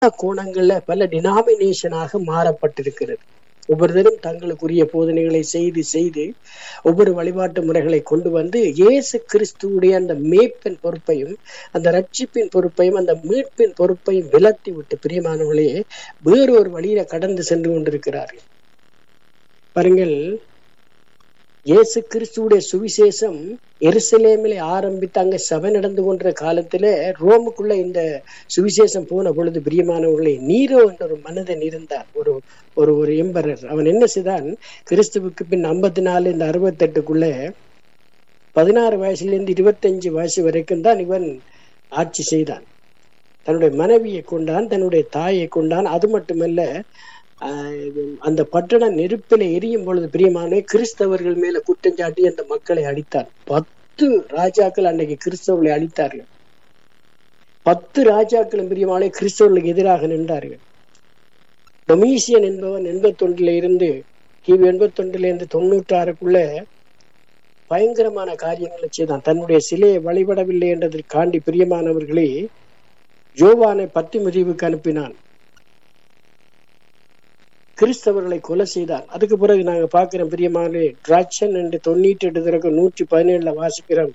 கோணங்கள்ல பல டினாமினேஷனாக மாறப்பட்டிருக்கிறது ஒவ்வொருத்தரும் தங்களுக்குரிய போதனைகளை செய்து செய்து ஒவ்வொரு வழிபாட்டு முறைகளை கொண்டு வந்து இயேசு கிறிஸ்துவுடைய அந்த மேய்ப்பின் பொறுப்பையும் அந்த ரட்சிப்பின் பொறுப்பையும் அந்த மீட்பின் பொறுப்பையும் விலத்தி விட்டு பிரியமானவர்களே வேறொரு வழியில கடந்து சென்று கொண்டிருக்கிறார்கள் பாருங்கள் இயேசு கிறிஸ்துவுடைய சுவிசேஷம் எருசலேமிலே ஆரம்பித்து அங்க சபை நடந்து கொண்ட காலத்துல ரோமுக்குள்ள இந்த சுவிசேஷம் போன பொழுது பிரியமானவர்களே நீரோ என்ற ஒரு மனிதன் இருந்தார் ஒரு ஒரு ஒரு எம்பரர் அவன் என்ன செய்தான் கிறிஸ்துவுக்கு பின் ஐம்பத்தி நாலு இந்த அறுபத்தெட்டுக்குள்ள பதினாறு வயசுல இருந்து இருபத்தஞ்சு வயசு வரைக்கும் தான் இவன் ஆட்சி செய்தான் தன்னுடைய மனைவியை கொண்டான் தன்னுடைய தாயை கொண்டான் அது மட்டுமல்ல அந்த பட்டண நெருப்பில எரியும் பொழுது பிரியமான கிறிஸ்தவர்கள் மேல குற்றஞ்சாட்டி அந்த மக்களை அழித்தார் பத்து ராஜாக்கள் அன்னைக்கு கிறிஸ்தவர்களை அழித்தார்கள் பத்து ராஜாக்களும் பிரியமான கிறிஸ்தவர்களுக்கு எதிராக நின்றார்கள் டொமீசியன் என்பவன் எண்பத்தொன்றுல இருந்து கிபி எண்பத்தொன்றுல இருந்து தொண்ணூற்றி ஆறுக்குள்ள பயங்கரமான காரியங்களை செய்தான் தன்னுடைய சிலையை வழிபடவில்லை என்றதற்காண்டி பிரியமானவர்களே யோவானை பத்தி முதிவுக்கு அனுப்பினான் கிறிஸ்தவர்களை கொலை செய்தார் அதுக்கு பிறகு நாங்க பாக்குறோம் பிரியமான டிராக்ஷன் என்று தொண்ணூற்றி எட்டு திறக்க நூற்றி பதினேழுல வாசிக்கிறோம்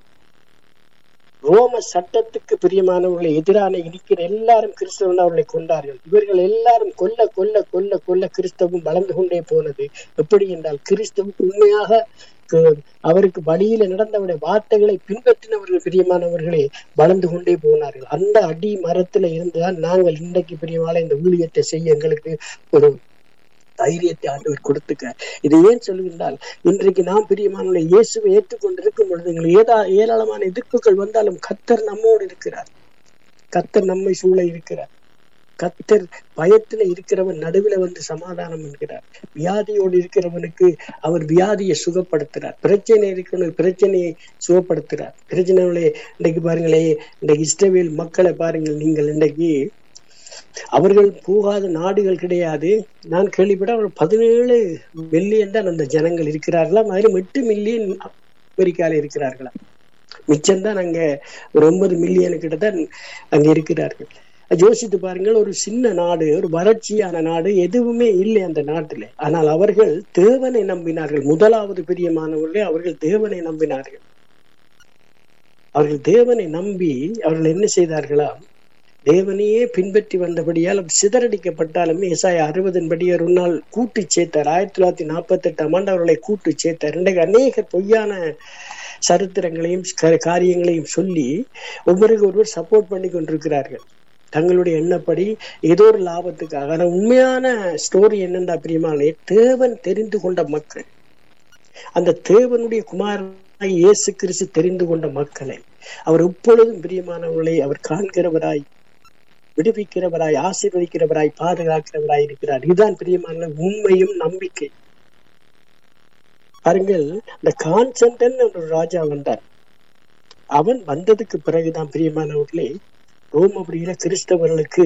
ரோம சட்டத்துக்கு பிரியமானவர்களை எதிரான இருக்கிற எல்லாரும் கிறிஸ்தவன் அவர்களை கொண்டார்கள் இவர்கள் எல்லாரும் கொல்ல கொல்ல கொல்ல கொல்ல கிறிஸ்தவம் வளர்ந்து கொண்டே போனது எப்படி என்றால் கிறிஸ்தவுக்கு உண்மையாக அவருக்கு வழியில நடந்தவருடைய வார்த்தைகளை பின்பற்றினவர்கள் பிரியமானவர்களே வளர்ந்து கொண்டே போனார்கள் அந்த அடி மரத்துல இருந்துதான் நாங்கள் இன்றைக்கு பிரியமான இந்த ஊழியத்தை செய்ய எங்களுக்கு ஒரு தைரியத்தை ஆண்டவர் கொடுத்துக்க இதை ஏன் சொல்லுகின்றால் இன்றைக்கு நாம் பிரியமான இயேசுவை ஏற்றுக்கொண்டிருக்கும் பொழுது எங்களுக்கு ஏதா ஏராளமான எதிர்ப்புகள் வந்தாலும் கத்தர் நம்மோடு இருக்கிறார் கத்தர் நம்மை சூழ இருக்கிறார் கத்தர் பயத்துல இருக்கிறவன் நடுவில் வந்து சமாதானம் என்கிறார் வியாதியோடு இருக்கிறவனுக்கு அவர் வியாதியை சுகப்படுத்துறார் பிரச்சனை இருக்கிறவனுக்கு பிரச்சனையை சுகப்படுத்துறார் பிரச்சனைகளே இன்றைக்கு பாருங்களே இன்றைக்கு இஸ்ரவேல் மக்களை பாருங்கள் நீங்கள் இன்றைக்கு அவர்கள் போகாத நாடுகள் கிடையாது நான் கேள்விப்பட்ட அவர் பதினேழு மில்லியன் தான் அந்த ஜனங்கள் இருக்கிறார்களாம் அதிலும் எட்டு மில்லியன் அமெரிக்கால இருக்கிறார்களா மிச்சம்தான் அங்க ஒரு ஒன்பது மில்லியனு கிட்ட தான் அங்க இருக்கிறார்கள் யோசித்து பாருங்கள் ஒரு சின்ன நாடு ஒரு வறட்சியான நாடு எதுவுமே இல்லை அந்த நாட்டில் ஆனால் அவர்கள் தேவனை நம்பினார்கள் முதலாவது பிரியமானவர்களே அவர்கள் தேவனை நம்பினார்கள் அவர்கள் தேவனை நம்பி அவர்கள் என்ன செய்தார்களா தேவனையே பின்பற்றி வந்தபடியால் சிதறடிக்கப்பட்டாலும் இசாய அறுபதன் படி ஒரு நாள் கூட்டு சேர்த்தார் ஆயிரத்தி தொள்ளாயிரத்தி நாற்பத்தி எட்டாம் ஆண்டு அவர்களை கூட்டு சேர்த்தார் இன்றைக்கு அநேக பொய்யான சரித்திரங்களையும் காரியங்களையும் சொல்லி ஒவ்வொருக்கு ஒருவர் சப்போர்ட் பண்ணி கொண்டிருக்கிறார்கள் தங்களுடைய எண்ணப்படி ஏதோ ஒரு லாபத்துக்காக ஆனா உண்மையான ஸ்டோரி என்னென்றா பிரியமான தேவன் தெரிந்து கொண்ட மக்கள் அந்த தேவனுடைய குமாரனாய் இயேசு கிறிஸ்து தெரிந்து கொண்ட மக்களை அவர் எப்பொழுதும் பிரியமானவர்களை அவர் காண்கிறவராய் விடுவிக்கிறவராய் ஆசீர்வதிக்கிறவராய் பாதுகாக்கிறவராய் இருக்கிறார் இதுதான் பிரியமான உண்மையும் நம்பிக்கை பாருங்கள் இந்த கான்சன்டன் ஒரு ராஜா வந்தார் அவன் வந்ததுக்கு பிறகுதான் பிரியமானவர்களே ரோமபுரியில கிறிஸ்தவர்களுக்கு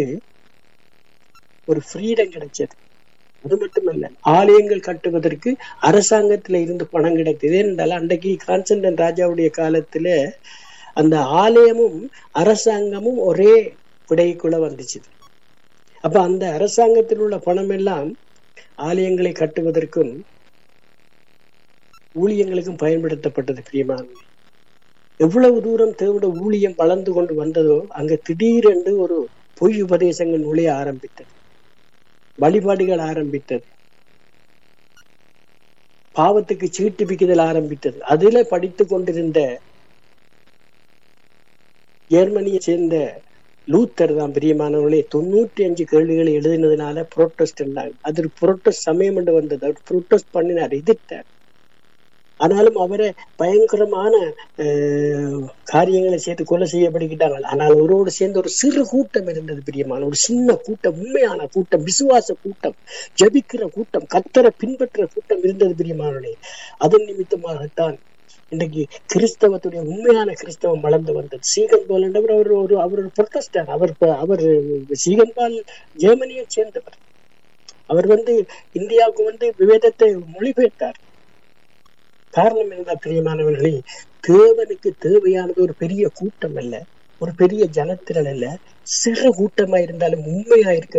ஒரு ஃப்ரீடம் கிடைச்சது அது மட்டுமல்ல ஆலயங்கள் கட்டுவதற்கு அரசாங்கத்துல இருந்து பணம் கிடைத்தது என்றால் அன்றைக்கு கான்சன்டன் ராஜாவுடைய காலத்துல அந்த ஆலயமும் அரசாங்கமும் ஒரே விடைக்குள்ள வந்துச்சு அப்ப அந்த அரசாங்கத்தில் உள்ள பணம் எல்லாம் ஆலயங்களை கட்டுவதற்கும் ஊழியங்களுக்கும் பயன்படுத்தப்பட்டது பிரியமான எவ்வளவு தூரம் தேவோட ஊழியம் வளர்ந்து கொண்டு வந்ததோ அங்க திடீரென்று ஒரு பொய் உபதேசங்கள் நுழைய ஆரம்பித்தது வழிபாடுகள் ஆரம்பித்தது பாவத்துக்கு சீட்டு பிக்குதல் ஆரம்பித்தது அதுல படித்து கொண்டிருந்த ஜெர்மனியை சேர்ந்த லூத்தர் தான் பிரியமானவர்களே தொண்ணூற்றி அஞ்சு கேள்விகளை எழுதினதுனால புரோட்டஸ்ட் இருந்தாங்க அது புரோட்டஸ்ட் சமயம் என்று வந்தது அவர் புரோட்டஸ்ட் பண்ணினார் எதிர்த்தார் ஆனாலும் அவரை பயங்கரமான காரியங்களை சேர்த்து கொலை செய்யப்படுகிட்டார்கள் ஆனால் அவரோடு சேர்ந்து ஒரு சிறு கூட்டம் இருந்தது பிரியமான ஒரு சின்ன கூட்டம் உண்மையான கூட்டம் விசுவாச கூட்டம் ஜபிக்கிற கூட்டம் கத்தரை பின்பற்ற கூட்டம் இருந்தது பிரியமானே அதன் நிமித்தமாகத்தான் இன்றைக்கு கிறிஸ்தவத்துடைய உண்மையான கிறிஸ்தவம் வளர்ந்து வந்தது சீகன்பால் என்றவர் அவர் ஒரு அவர் ஒரு புரொட்டஸ்டர் அவர் அவர் சீகன்பால் ஜெர்மனியை சேர்ந்தவர் அவர் வந்து இந்தியாவுக்கு வந்து விவேதத்தை மொழிபெயர்த்தார் காரணம் என்ன பிரியமானவர்களே தேவனுக்கு தேவையானது ஒரு பெரிய கூட்டம் அல்ல ஒரு பெரிய ஜனத்திரள் அல்ல சிறு கூட்டமா இருந்தாலும் உண்மையா இருக்க